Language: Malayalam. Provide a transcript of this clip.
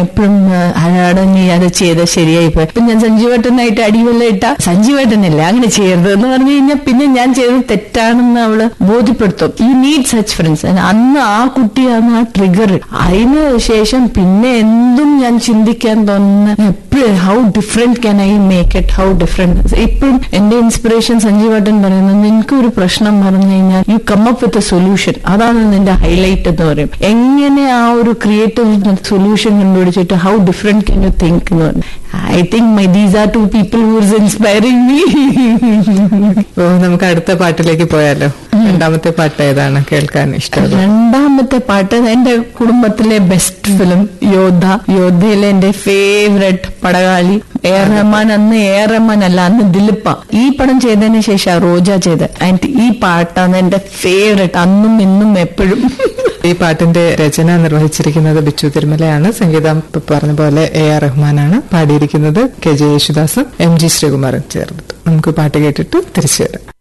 എപ്പോഴും ആരാണ് നീ അത് ചെയ്ത ശരിയായി പോയി ഇപ്പൊ ഞാൻ സഞ്ജീവേട്ടനായിട്ട് അടിവെല്ലാം ഇട്ട സഞ്ജീവേട്ടനല്ലേ അങ്ങനെ ചെയ്യരുത് എന്ന് പറഞ്ഞു കഴിഞ്ഞാൽ പിന്നെ ഞാൻ ചെയ്തത് തെറ്റാണെന്ന് അവള് ബോധ്യപ്പെടുത്തും യു നീഡ് സച്ച് ഫ്രണ്ട്സ് അന്ന് ആ കുട്ടിയാണ് ആ ട്രിഗർ അതിന് ശേഷം പിന്നെ എന്തും ഞാൻ ചിന്തിക്കാൻ തോന്നുന്ന എപ്പോഴും how different can I make it how different ഇപ്പോഴും എന്റെ ഇൻസ്പിറേഷൻ സഞ്ജീവേട്ടൻ പറയുന്നത് നിനക്ക് ഒരു പ്രശ്നം പറഞ്ഞു കഴിഞ്ഞാൽ you come up with a solution അതാണ് നിന്റെ ഹൈലൈറ്റ് എന്ന് പറയും എങ്ങനെ ആ ഒരു ക്രിയേറ്റീവ് സൊല്യൂഷൻ കണ്ടുപിടിച്ചിട്ട് how different can you think എന്ന് പറഞ്ഞു I think my these are two people who is inspiring me oh നമുക്ക് അടുത്ത പാട്ടിലേക്ക് പോയാലോ രണ്ടാമത്തെ പാട്ട് ഏതാണ് കേൾക്കാൻ ഇഷ്ടം രണ്ടാമത്തെ പാട്ട് എന്റെ കുടുംബത്തിലെ ബെസ്റ്റ് ഫിലിം യോദ്ധ യോദ്ധയിലെ എന്റെ favourite Padakali A R Rahman അന്ന് എ ആർ റഹ്മാൻ അല്ല അന്ന് ദിലിപ്പ ഈ പടം ചെയ്തതിന് ശേഷം റോജ ചെയ്ത് ആൻഡ് ഈ പാട്ടാണ് എന്റെ ഫേവറേറ്റ് അന്നും ഇന്നും എപ്പോഴും ഈ പാട്ടിന്റെ രചന നിർവഹിച്ചിരിക്കുന്നത് ബിച്ചു തിരുമലയാണ് സംഗീതം ഇപ്പൊ പറഞ്ഞ പോലെ എ ആർ റഹ്മാനാണ് പാടിയിരിക്കുന്നത് കെ ജെ യേശുദാസും എം ജി ശ്രീകുമാറും ചേർന്നത് നമുക്ക് പാട്ട് കേട്ടിട്ട് തിരിച്ചു വരാം